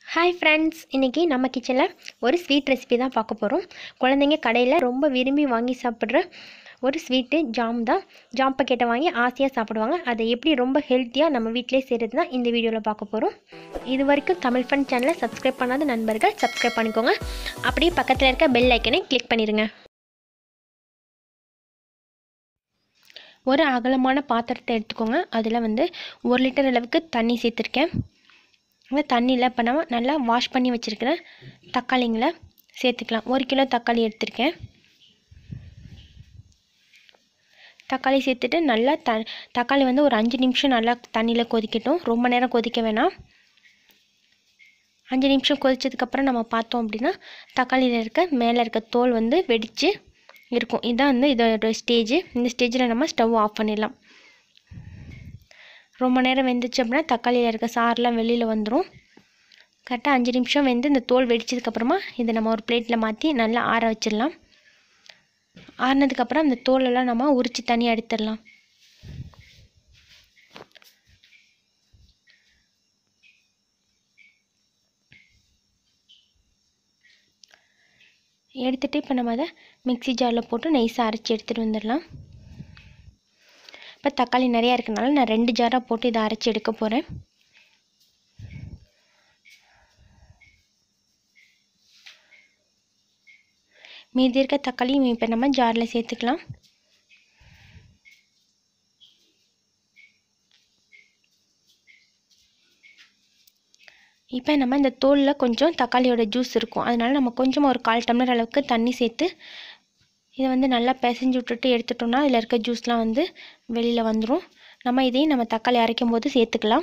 hi friends இன்றைக்கி நம்ம கிச்சனில் ஒரு ஸ்வீட் ரெசிபி தான் பார்க்க போகிறோம் குழந்தைங்க கடையில் ரொம்ப விரும்பி வாங்கி சாப்பிட்ற ஒரு ஸ்வீட்டு ஜாம் தான் ஜாம் பக்கெட்டை வாங்கி ஆசையாக சாப்பிடுவாங்க அதை எப்படி ரொம்ப ஹெல்த்தியாக நம்ம வீட்டிலே செய்கிறது தான் இந்த வீடியோவில் பார்க்க போகிறோம் இது வரைக்கும் தமிழ் ஃபன் சேனலை சப்ஸ்கிரைப் பண்ணாத நண்பர்கள் சப்ஸ்கிரைப் பண்ணிக்கோங்க அப்படியே பக்கத்தில் இருக்க பெல் ஐக்கனை கிளிக் பண்ணிடுங்க ஒரு அகலமான பாத்திரத்தை எடுத்துக்கோங்க அதில் வந்து ஒரு லிட்டர் அளவுக்கு தண்ணி சேர்த்துருக்கேன் அந்த தண்ணியில் இப்போ நம்ம நல்லா வாஷ் பண்ணி வச்சுருக்கிற தக்காளிங்களை சேர்த்துக்கலாம் ஒரு கிலோ தக்காளி எடுத்திருக்கேன் தக்காளி சேர்த்துட்டு நல்லா த தக்காளி வந்து ஒரு அஞ்சு நிமிஷம் நல்லா தண்ணியில் கொதிக்கட்டும் ரொம்ப நேரம் கொதிக்க வேணாம் அஞ்சு நிமிஷம் கொதிச்சதுக்கப்புறம் நம்ம பார்த்தோம் அப்படின்னா தக்காளியில் இருக்க மேலே இருக்க தோல் வந்து வெடித்து இருக்கும் இதுதான் வந்து இதோட ஸ்டேஜ் இந்த ஸ்டேஜில் நம்ம ஸ்டவ் ஆஃப் பண்ணிடலாம் ரொம்ப நேரம் வெந்துச்சு அப்படின்னா தக்காளியில் இருக்க சாரெலாம் வெளியில் வந்துடும் கரெக்டாக அஞ்சு நிமிஷம் வெந்து இந்த தோல் வெடிச்சதுக்கப்புறமா இதை நம்ம ஒரு பிளேட்டில் மாற்றி நல்லா ஆற வச்சிடலாம் ஆறினதுக்கப்புறம் இந்த தோலெல்லாம் நம்ம உரித்து தனியாக எடுத்துடலாம் எடுத்துகிட்டு இப்போ நம்ம அதை மிக்ஸி ஜாரில் போட்டு நைஸாக அரைச்சி எடுத்துகிட்டு வந்துடலாம் இப்போ தக்காளி நிறையா இருக்கனால நான் ரெண்டு ஜாராக போட்டு இதை அரைச்சி எடுக்க போகிறேன் மீதி இருக்க தக்காளியும் இப்போ நம்ம ஜாரில் சேர்த்துக்கலாம் இப்போ நம்ம இந்த தோலில் கொஞ்சம் தக்காளியோட ஜூஸ் இருக்கும் அதனால நம்ம கொஞ்சமாக ஒரு கால் டம்ளர் அளவுக்கு தண்ணி சேர்த்து இதை வந்து நல்லா பிசைஞ்சு விட்டுட்டு எடுத்துட்டோம்னா இதில் இருக்க ஜூஸ்லாம் வந்து வெளியில் வந்துடும் நம்ம இதையும் நம்ம தக்காளி அரைக்கும் போது சேர்த்துக்கலாம்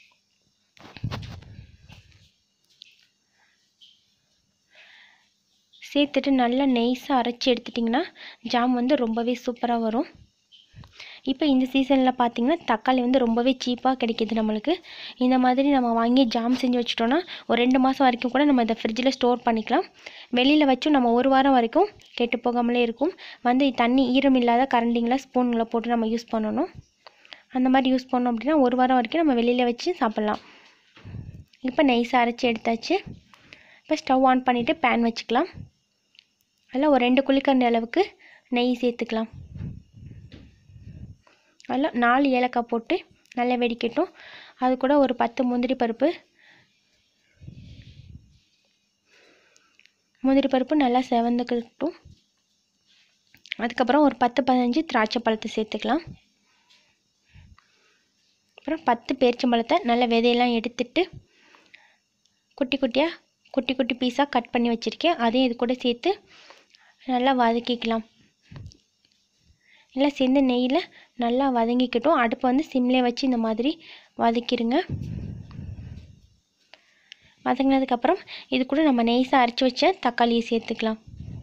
சேர்த்துட்டு நல்லா நெய்ஸாக அரைச்சி எடுத்துட்டிங்கன்னா ஜாம் வந்து ரொம்பவே சூப்பராக வரும் இப்போ இந்த சீசனில் பார்த்திங்கன்னா தக்காளி வந்து ரொம்பவே சீப்பாக கிடைக்கிது நம்மளுக்கு இந்த மாதிரி நம்ம வாங்கி ஜாம் செஞ்சு வச்சிட்டோன்னா ஒரு ரெண்டு மாதம் வரைக்கும் கூட நம்ம இதை ஃப்ரிட்ஜில் ஸ்டோர் பண்ணிக்கலாம் வெளியில் வச்சும் நம்ம ஒரு வாரம் வரைக்கும் கெட்டு போகாமலே இருக்கும் வந்து தண்ணி ஈரம் இல்லாத கரண்டிங்களை ஸ்பூனில் போட்டு நம்ம யூஸ் பண்ணணும் அந்த மாதிரி யூஸ் பண்ணோம் அப்படின்னா ஒரு வாரம் வரைக்கும் நம்ம வெளியில் வச்சு சாப்பிட்லாம் இப்போ நைஸாக அரைச்சி எடுத்தாச்சு இப்போ ஸ்டவ் ஆன் பண்ணிவிட்டு பேன் வச்சுக்கலாம் அதில் ஒரு ரெண்டு குழிக்கரண்டி அளவுக்கு நெய் சேர்த்துக்கலாம் அதில் நாலு ஏலக்காய் போட்டு நல்லா வெடிக்கட்டும் அது கூட ஒரு பத்து முந்திரி பருப்பு முந்திரி பருப்பு நல்லா செவந்துக்கட்டும் அதுக்கப்புறம் ஒரு பத்து பதினஞ்சு திராட்சை பழத்தை சேர்த்துக்கலாம் அப்புறம் பத்து பேரிச்சம்பழத்தை நல்ல விதையெல்லாம் எடுத்துட்டு குட்டி குட்டியாக குட்டி குட்டி பீஸாக கட் பண்ணி வச்சுருக்கேன் அதையும் இது கூட சேர்த்து நல்லா வதக்கிக்கலாம் எல்லாம் சேர்ந்து நெய்யில் நல்லா வதங்கிக்கட்டும் அடுப்பை வந்து சிம்லே வச்சு இந்த மாதிரி வதக்கிடுங்க வதங்கினதுக்கப்புறம் இது கூட நம்ம நெய்ஸாக அரைச்சி வச்ச தக்காளியை சேர்த்துக்கலாம்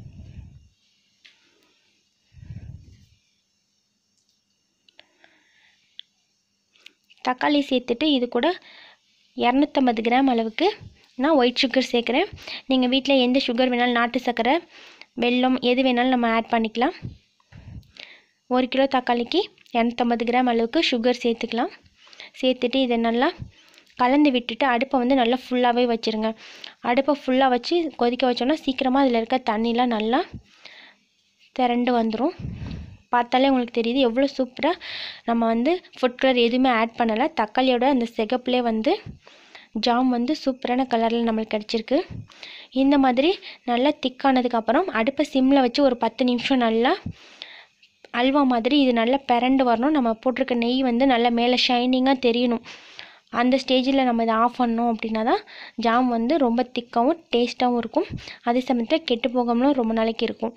தக்காளி சேர்த்துட்டு இது கூட இரநூத்தம்பது கிராம் அளவுக்கு நான் ஒயிட் சுகர் சேர்க்குறேன் நீங்கள் வீட்டில் எந்த சுகர் வேணாலும் நாட்டு சர்க்கரை வெல்லம் எது வேணாலும் நம்ம ஆட் பண்ணிக்கலாம் ஒரு கிலோ தக்காளிக்கு இரநூத்தம்பது கிராம் அளவுக்கு சுகர் சேர்த்துக்கலாம் சேர்த்துட்டு இதை நல்லா கலந்து விட்டுட்டு அடுப்பை வந்து நல்லா ஃபுல்லாகவே வச்சுருங்க அடுப்பை ஃபுல்லாக வச்சு கொதிக்க வச்சோன்னா சீக்கிரமாக அதில் இருக்க தண்ணிலாம் நல்லா திரண்டு வந்துடும் பார்த்தாலே உங்களுக்கு தெரியுது எவ்வளோ சூப்பராக நம்ம வந்து ஃபுட் கலர் எதுவுமே ஆட் பண்ணலை தக்காளியோட அந்த சிகப்புலே வந்து ஜாம் வந்து சூப்பரான கலரில் நம்மளுக்கு கிடச்சிருக்கு இந்த மாதிரி நல்லா திக்கானதுக்கப்புறம் அடுப்பை சிம்மில் வச்சு ஒரு பத்து நிமிஷம் நல்லா அல்வா மாதிரி இது நல்லா பிறண்டு வரணும் நம்ம போட்டிருக்க நெய் வந்து நல்லா மேலே ஷைனிங்காக தெரியணும் அந்த ஸ்டேஜில் நம்ம இதை ஆஃப் பண்ணோம் அப்படின்னா தான் ஜாம் வந்து ரொம்ப திக்காகவும் டேஸ்ட்டாகவும் இருக்கும் அதே சமயத்தில் கெட்டு போகாமலும் ரொம்ப நாளைக்கு இருக்கும்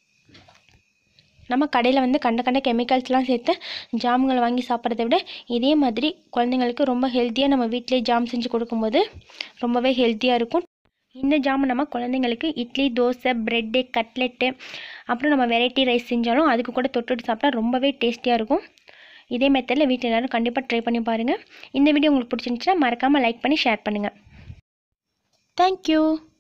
நம்ம கடையில் வந்து கண்ட கண்ட கெமிக்கல்ஸ்லாம் சேர்த்து ஜாம்களை வாங்கி சாப்பிட்றத விட இதே மாதிரி குழந்தைங்களுக்கு ரொம்ப ஹெல்த்தியாக நம்ம வீட்டிலே ஜாம் செஞ்சு கொடுக்கும்போது ரொம்பவே ஹெல்த்தியாக இருக்கும் இந்த ஜாம் நம்ம குழந்தைங்களுக்கு இட்லி தோசை ப்ரெட்டு கட்லெட்டு அப்புறம் நம்ம வெரைட்டி ரைஸ் செஞ்சாலும் அதுக்கு கூட தொட்டுட்டு சாப்பிட்டா ரொம்பவே டேஸ்டியாக இருக்கும் இதே மெத்தடில் வீட்டில் எல்லோரும் கண்டிப்பாக ட்ரை பண்ணி பாருங்கள் இந்த வீடியோ உங்களுக்கு பிடிச்சிருந்துச்சுன்னா மறக்காமல் லைக் பண்ணி ஷேர் பண்ணுங்கள் தேங்க்யூ